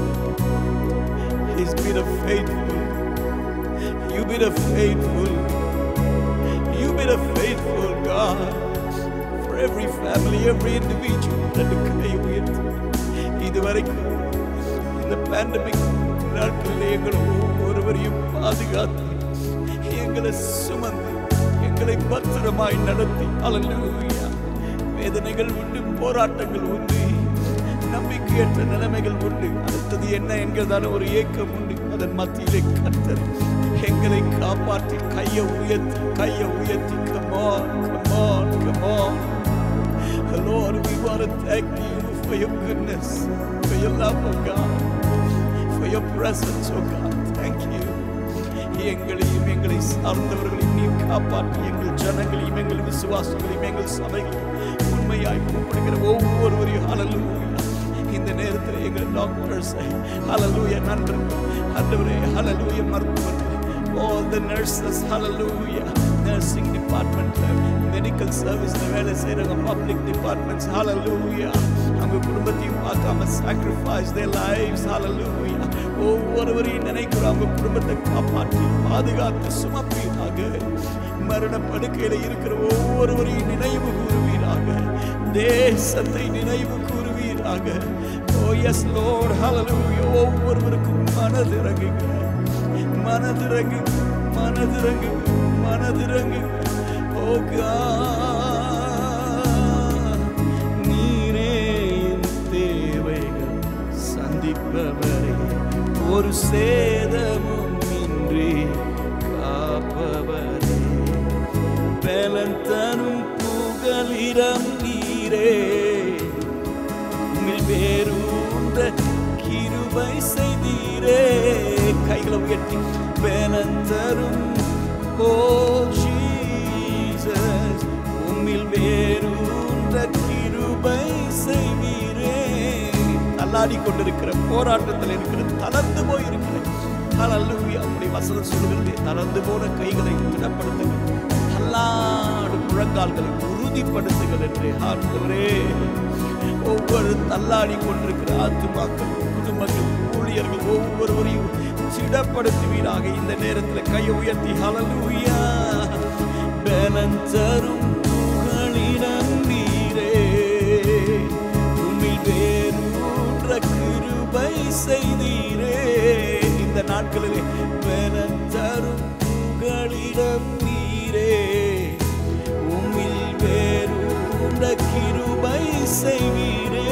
He's been a faithful You've been a faithful You've been a faithful God for every family, every individual that கை உயர்த்தி இதுவரைக்கும் இந்த பேண்டமிக் நாட்களில் எங்களை ஒவ்வொருவரையும் பாதுகாத்து எங்களை சுமந்து எங்களை பத்திரமாய் நடத்தி அல்லேலூயா வேதனைகள் உண்டு போராட்டங்கள் உண்டு நம்பிக்கையற்ற நிலைமைகள் உண்டு அடுத்தது என்ன என்கிறதான ஒரு ஏக்கம் உண்டு அதன் மத்தியிலே கத்தர் எங்களை காப்பாற்றி கையை உயர்த்தி கையை உயர்த்தி come on come on come on Lord, we want to thank you for your goodness, for your love, oh God, for your presence, oh God. Thank you. எங்களையும் எங்களை சார்ந்தவர்களையும் நீ காப்பாற்றி எங்கள் ஜனங்களையும் எங்கள் விசுவாசங்களையும் எங்கள் சபைகளையும் உண்மையாய் கூப்பிடுகிற ஒவ்வொருவரையும் ஹalleluya இந்த நேரத்தில் எங்கள் டாக்டர்ஸ் ஹalleluya நண்பர்கள் ஆண்டவரே ஹalleluya மருத்துவர்கள் all the nurses hallelujah nursing department medical service வேலை செய்யறவங்க public departments hallelujah அவங்க குடும்பத்தையும் பார்க்காம sacrifice their lives hallelujah ஒவ்வொருவரையும் நினைக்கிறோம் அவங்க குடும்பத்தை காப்பாற்றி பாதுகாத்து சுமப்பீராக மரண படுக்கையில இருக்கிற ஒவ்வொருவரையும் நினைவு கூறுவீராக தேசத்தை நினைவு கூறுவீராக ஓ எஸ் லோட் ஹalleluya ஒவ்வொருவருக்கும் மனதிறங்குங்க மனதிறங்கு மனதிறங்கு மனதிறங்கு ஓ நீரே என் தேவைகள் சந்திப்பவரே ஒரு சேதமும் இன்றி காப்பவரே பலன் தரும் புகலிடம் நீரே உம்மில் வேரூன்ற கிருபை செய்தீரே கைகளை உயர்த்தி பலன் தரும் ஓ ஜீசஸ் உம்மில் வேரூன்ற கிருபை செய்வீரே தள்ளாடி கொண்டிருக்கிற போராட்டத்தில் இருக்கிற தளர்ந்து போயிருக்கிற ஹalleluya அப்படி வசனம் சொல்லுகிறது தளர்ந்து போன கைகளை திடப்படுத்துங்கள் தள்ளாடு முழங்கால்களை உறுதிப்படுத்துங்கள் என்று ஆண்டவரே ஒவ்வொரு தள்ளாடி கொண்டிருக்கிற ஆத்துமாக்கள் குடும்பங்கள் ஊழியர்கள் ஒவ்வொருவரையும் திடப்படுத்துவீராக இந்த நேரத்தில் கையை உயர்த்தி ஹalleluya பலன் தரும் புகழிடம் நீரே உம்மில் வேரூன்ற கிருபை செய்தீரே இந்த நாட்களிலே பலன் தரும் புகழிடம் நீரே உம்மில் வேரூன்ற கிருபை செய்வீரே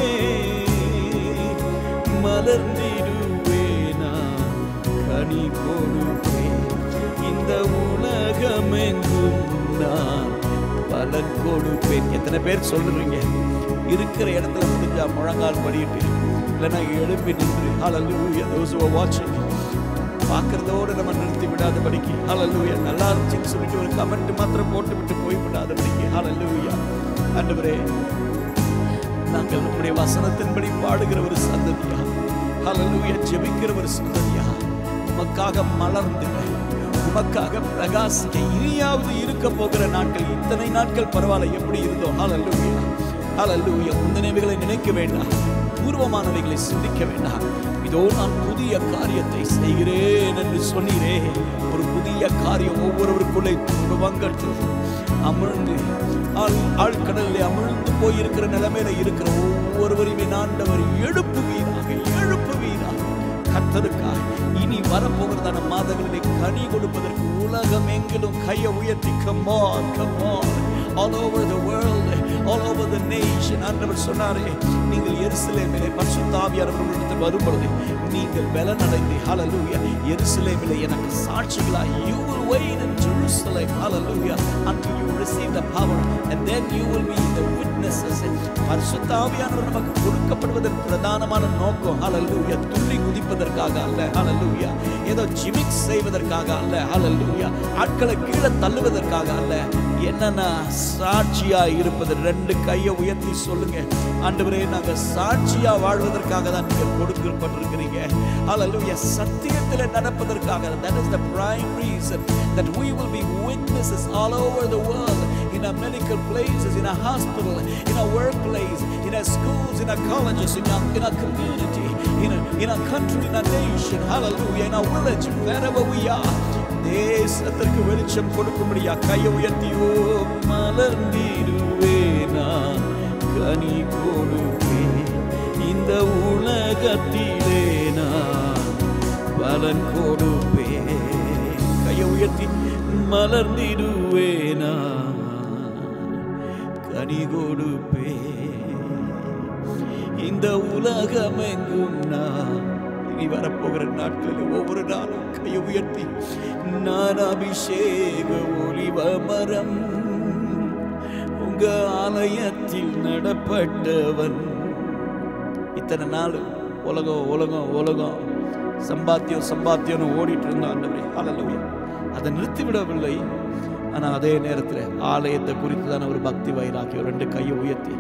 மலர்ந்திடுவேனா கனி கொடுப்பேன் இந்த உலகமெங்கும் நான் பலன் கொடுப்பேன் எத்தனை பேர் சொல்றீங்க இருக்கிற இடத்துல முடிஞ்சா முழங்கால் படிட்டு இல்லைன்னா எழுப்பி நின்று ஹalleluya those who are watching பார்க்கறதோட நம்ம நிறுத்தி விடாதபடிக்கு ஹalleluya நல்லா இருந்துச்சுன்னு சொல்லிட்டு ஒரு கமெண்ட் மாத்திரம் போட்டு விட்டு போய் விடாதபடிக்கு ஹalleluya ஆண்டவரே நாங்கள் உம்முடைய வசனத்தின்படி பாடுகிற ஒரு சந்ததியா ஹalleluya ஜெபிக்கிற ஒரு சந்ததியா உமக்காக மலர்ந்து உமக்காக பிரகாசிக்க இனியாவது இருக்க போகிற நாட்கள் இத்தனை நாட்கள் பரவாயில்ல எப்படி இருந்தோம் ஹalleluya ஹalleluya முந்தினவைகளை நினைக்க வேண்டாம் பூர்வமானவைகளை சிந்திக்க வேண்டாம் இதோ நான் புதிய காரியத்தை செய்கிறேன் என்று சொன்னீரே ஒரு புதிய காரியம் ஒவ்வொருவருக்குள்ளே துவங்கட்டும் அமிழ்ந்து ஆள் ஆழ்கடலில் அமிழ்ந்து போயிருக்கிற நிலைமையில இருக்கிற ஒவ்வொருவரையுமே ஆண்டவர் எழுப்புவீராக எழுப்புவீராக கர்த்தருக்காக இனி வரப்போகிறதான மாதங்களிலே கனி கொடுப்பதற்கு உலகம் எங்கிலும் கையை உயர்த்தி come on come on all over the world all over the nation ஆண்டவர் சொன்னாரே நீங்கள் எருசலேமிலே பரிசுத்த ஆவியானவர்களிடத்தில் வரும் பொழுது நீங்கள் பலனடைந்து ஹalleluya எருசலேமிலே எனக்கு சாட்சிகளாய் you will wait in Jerusalem hallelujah until you receive the power and then you will be the witnesses பரிசுத்த ஆவியானவர் நமக்கு கொடுக்கப்படுவதன் பிரதானமான நோக்கம் ஹalleluya துள்ளி குதிப்பதற்காக அல்ல ஹalleluya ஏதோ ஜிமிக்ஸ் செய்வதற்காக அல்ல ஹalleluya ஆட்களை கீழே தள்ளுவதற்காக அல்ல என்னன்னா சாட்சியா இருப்பது ரெண்டு கையை உயர்த்தி சொல்லுங்க ஆண்டவரே நாங்க சாட்சியா வாழ்வதற்காக தான் நீங்க கொடுக்கப்பட்டிருக்கிறீங்க ஹalleluya சத்தியத்தில் நடப்பதற்காக that is the prime reason that we will be witnesses all over the world in our medical places in our hospital in our workplace in our schools in our colleges in our, in our community in our, in our country in our nation hallelujah in our village wherever we are தேசத்திற்கு வெளிச்சம் கொடுக்கும்படியா கையை உயர்த்தியோ மலர்ந்திடுவேனா கனி கொடுப்பே இந்த உலகத்திலே நான் பலன் கொடுப்பே கையை உயர்த்தி மலர்ந்திடுவேனா கனி கொடுப்பே இந்த உலகமெங்கும் நான் இனி வரப்போகிற நாட்களில் ஒவ்வொரு நாளும் கையை உயர்த்தி நான் அபிஷேக ஒளிவ மரம் உங்க ஆலயத்தில் நடப்பட்டவன் இத்தனை நாள் உலகம் உலகம் உலகம் சம்பாத்தியம் சம்பாத்தியம்னு ஓடிட்டு இருந்தான் ஆண்டவரே ஹalleluya அதை நிறுத்திவிடவில்லை ஆனால் அதே நேரத்தில் ஆலயத்தை குறித்து தான ஒரு பக்தி வைராக்கியம் ரெண்டு கையை உயர்த்தி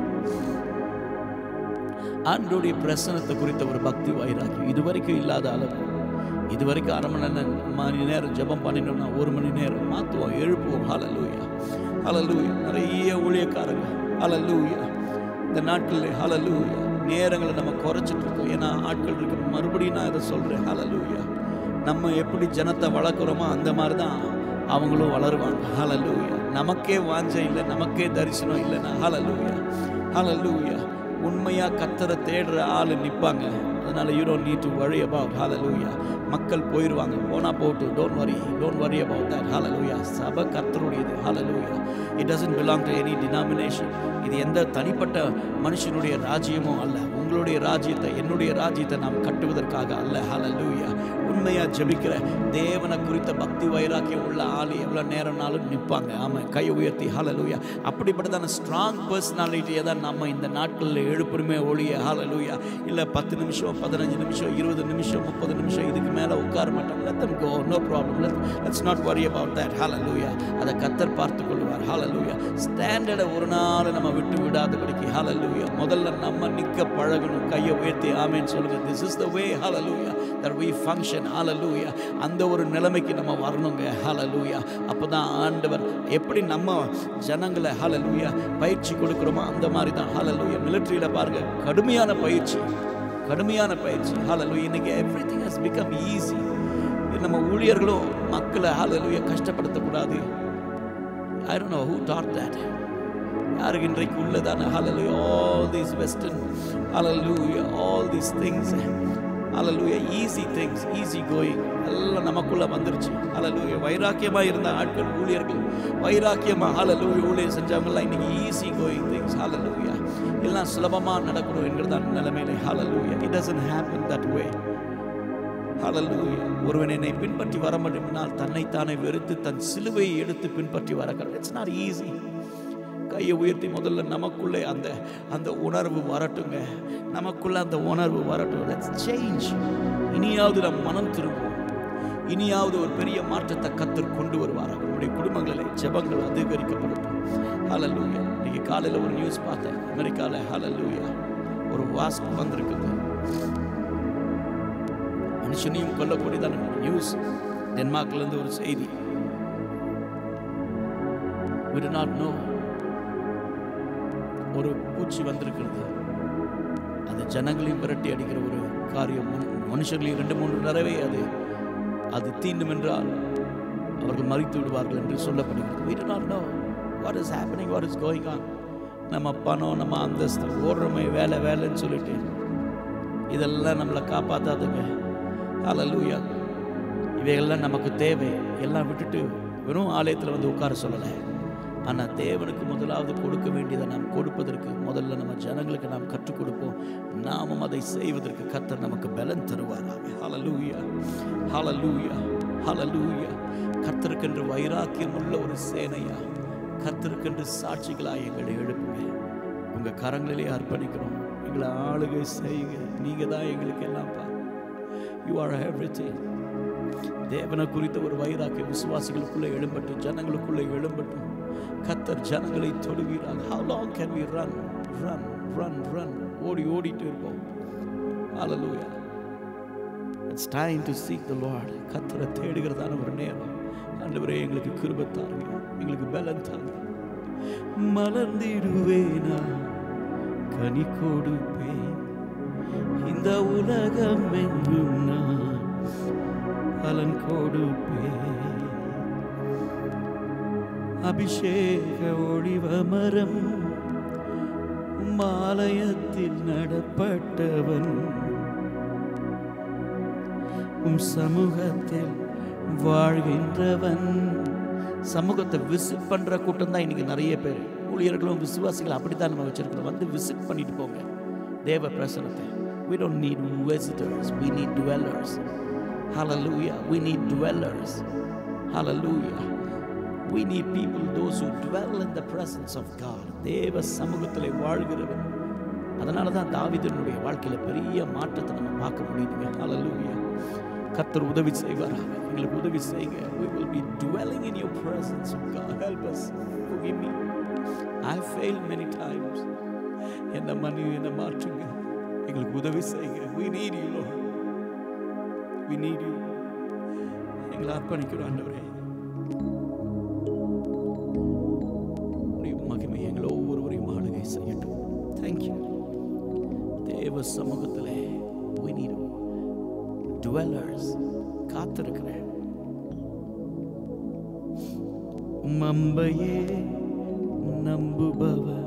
ஆண்டோடைய பிரசனத்தை குறித்த ஒரு பக்தி வைராக்கியம் இதுவரைக்கும் இல்லாத அளவு இதுவரைக்கும் அரை மணி நேரம் மணி நேரம் ஜெபம் பண்ணினோம்னா ஒரு மணி நேரம் மாற்றுவோம் எழுப்புவோம் ஹalleluya ஹalleluya நிறைய ஊழியக்காரங்க ஹalleluya இந்த நாட்களில் ஹalleluya நேரங்களை நம்ம குறைச்சிட்டு இருக்கோம் ஏன்னா ஆட்கள் இருக்கு மறுபடியும் நான் இதை சொல்கிறேன் ஹalleluya நம்ம எப்படி ஜனத்தை வளர்க்குறோமோ அந்த மாதிரி தான் அவங்களும் வளருவாங்க ஹalleluya நமக்கே வாஞ்சை இல்லை நமக்கே தரிசனம் இல்லைன்னா ஹalleluya ஹalleluya உண்மையா கத்தரை தேடுற ஆள் நிற்பாங்க அதனால you don't need to worry about ஹalleluya மக்கள் போயிடுவாங்க போனா போட்டு don't worry don't worry about that ஹalleluya சபை கர்த்தருடையது ஹalleluya it doesn't belong to any denomination இது எந்த தனிப்பட்ட மனுஷனுடைய ராஜ்யமும் அல்ல உங்களுடைய ராஜ்யத்தை என்னுடைய ராஜ்யத்தை நாம் கட்டுவதற்காக அல்ல ஹalleluya உண்மையா ஜெபிக்கிற தேவனை குறித்த பக்தி வைராக்கியம் உள்ள ஆள் எவ்வளோ நேரம்னாலும் நிற்பாங்க ஆமாம் கை உயர்த்தி ஹalleluya அப்படிப்பட்டதான ஸ்ட்ராங் பர்சனாலிட்டியை தான் நம்ம இந்த நாட்களில் எழுப்புறமே ஒழிய ஹalleluya இல்லை பத்து நிமிஷம் பதினஞ்சு நிமிஷம் இருபது நிமிஷம் முப்பது நிமிஷம் இதுக்கு மேலே உட்கார மாட்டாங்க let them go no problem let, let's not worry about that hallelujah அதை கத்தர் பார்த்து கொள்வார் hallelujah ஸ்டாண்டர்டை ஒரு நாள் நம்ம விட்டு விடாதபடிக்கு hallelujah முதல்ல நம்ம நிற்க பழகணும் கையை உயர்த்தி ஆமேன்னு சொல்லுங்க this is the way hallelujah that we function hallelujah அந்த ஒரு நிலைமைக்கு நம்ம வரணுங்க hallelujah அப்பதான் ஆண்டவர் எப்படி நம்ம ஜனங்களை hallelujah பயிற்சி கொடுக்குறோமோ அந்த மாதிரி தான் hallelujah மிலிட்ரியில பாருங்க கடுமையான பயிற்சி கடுமையான பயிற்சி hallelujah இன்னைக்கு எவ்ரிதிங் has become easy நம்ம ஊழியர்களும் மக்களை hallelujah கஷ்டப்படுத்தக்கூடாது I don't know who taught that யாருக்கு இன்றைக்கு உள்ளதான hallelujah all these western hallelujah all these things hallelujah easy things easy going எல்லாம் நமக்குள்ள வந்துருச்சு hallelujah வைராக்கியமா இருந்த ஆட்கள் ஊழியர்கள் வைராக்கியமா hallelujah ஊழியர் செஞ்சவங்கலாம் இன்னைக்கு ஈஸி கோயிங் திங்ஸ் hallelujah எல்லாம் சுலபமா நடக்கணும் என்கிறதான் நிலைமையிலே hallelujah it doesn't happen that way ஹalleluya ஒருவன் என்னை பின்பற்றி வர முடியுமானால் தன்னைத்தானே வெறுத்து தன் சிலுவையை எடுத்து பின்பற்றி வர இட்ஸ் நாட் ஈஸி கையை உயர்த்தி முதல்ல நமக்குள்ளே அந்த அந்த உணர்வு வரட்டுங்க நமக்குள்ள அந்த உணர்வு வரட்டும் லெட்ஸ் சேஞ்ச் இனியாவது நம் மனம் திரும்பும் இனியாவது ஒரு பெரிய மாற்றத்தை கத்தர் கொண்டு வருவார் நம்முடைய குடும்பங்களில் ஜெபங்கள் அதிகரிக்கப்படட்டும் ஹalleluya இன்னைக்கு காலையில் ஒரு நியூஸ் பார்த்தேன் அமெரிக்காவில் ஹalleluya ஒரு வாஸ்க் வந்திருக்குது மனுஷனையும் கொல்லக்கூடியதான நியூஸ் டென்மார்க்லேருந்து ஒரு செய்தி we do not know ஒரு பூச்சி வந்திருக்கிறது அது ஜனங்களையும் விரட்டி அடிக்கிற ஒரு காரியம் மனு- மனுஷர்களையும் ரெண்டு மூன்று தடவை அது அது தீண்டும் என்றால் அவர்கள் மறித்து விடுவார்கள் என்று சொல்லப்படுகிறது we do not know what is happening what is going on நம்ம பணம் நம்ம அந்தஸ்து ஓடுறோமே வேலை வேலைன்னு சொல்லிட்டு இதெல்லாம் நம்மளை காப்பாத்தாதுங்க ஹalleluya இவைகள்லாம் நமக்கு தேவை எல்லாம் விட்டுட்டு வெறும் ஆலயத்தில் வந்து உட்கார சொல்லலை ஆனால் தேவனுக்கு முதலாவது கொடுக்க வேண்டியதை நாம் கொடுப்பதற்கு முதல்ல நம்ம ஜனங்களுக்கு நாம் கற்றுக் கொடுப்போம் நாமும் அதை செய்வதற்கு கத்தர் நமக்கு பலன் தருவாராக ஹalleluya ஹalleluya ஹalleluya கத்தருக்கென்று வைராக்கியம் உள்ள ஒரு சேனையா கத்தருக்கென்று சாட்சிகளாய் எங்களை எழுப்புங்க உங்க கரங்களிலே அர்ப்பணிக்கிறோம் எங்களை ஆளுகை செய்யுங்க நீங்க தான் எங்களுக்கு எல்லாம்ப்பா யூ ஆர் எவ்ரிதிங் தேவனை குறித்த ஒரு வைராக்கிய விசுவாசிகளுக்குள்ளே எழும்பட்டும் ஜனங்களுக்குள்ளே எழும்பட்டும் கத்தர் ஜனங்களை தொடுவீராக how long can we run run run run ஓடி ஓடிட்டு இருப்போம் hallelujah it's time to seek the lord கத்தரை தேடுகிறதான ஒரு நேரம் ஆண்டவரே எங்களுக்கு கிருபை தாருங்க எங்களுக்கு பலன் தாருங்க மலர்ந்திடுவேனா கனி கொடுப்பேன் இந்த உலகம் எங்கும் நான் பலன் கொடுப்பேன் அபிஷேக ஒளிவ மரம் மாலயத்தில் நடப்பட்டவன் உம் சமூகத்தில் வாழ்கின்றவன் சமூகத்தை விசிட் பண்ற கூட்டம் தான் இன்னைக்கு நிறைய பேர் ஊழியர்களும் விசுவாசிகள் அப்படித்தான் நம்ம வச்சிருக்கிறோம் வந்து விசிட் பண்ணிட்டு போங்க தேவ பிரசனத்தை we don't need visitors we need dwellers hallelujah we need dwellers hallelujah we need people those who dwell in the presence of god தேவ சமூகத்தில் வாழ்கிறவன் அதனால தான் தாவீதனுடைய வாழ்க்கையில பெரிய மாற்றத்தை நம்ம பார்க்க முடியுதுங்க hallelujah கர்த்தர் உதவி செய்வாராக எங்களுக்கு உதவி செய்யுங்க we will be dwelling in your presence oh god help us forgive me i failed many times என்ன மன்னி என்ன மாற்றுங்க எங்களுக்கு உதவி செய்யுங்க we need you lord we need you எங்களை அர்ப்பணிக்கிறோம் ஆண்டவரே உடைய மகிமை எங்களை ஒவ்வொருவரையும் ஆளுகை செய்யட்டும் தேங்க்யூ தேவ சமூகத்திலே we need dwellers காத்திருக்கிறேன் மம்பையே நம்புபவர்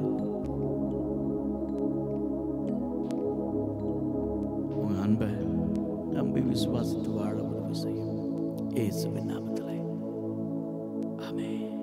உன் அன்பை நம்பி விசுவாசித்து வாழ உதவி செய்யும் இயேசுவின் நாமத்திலே ஆமென்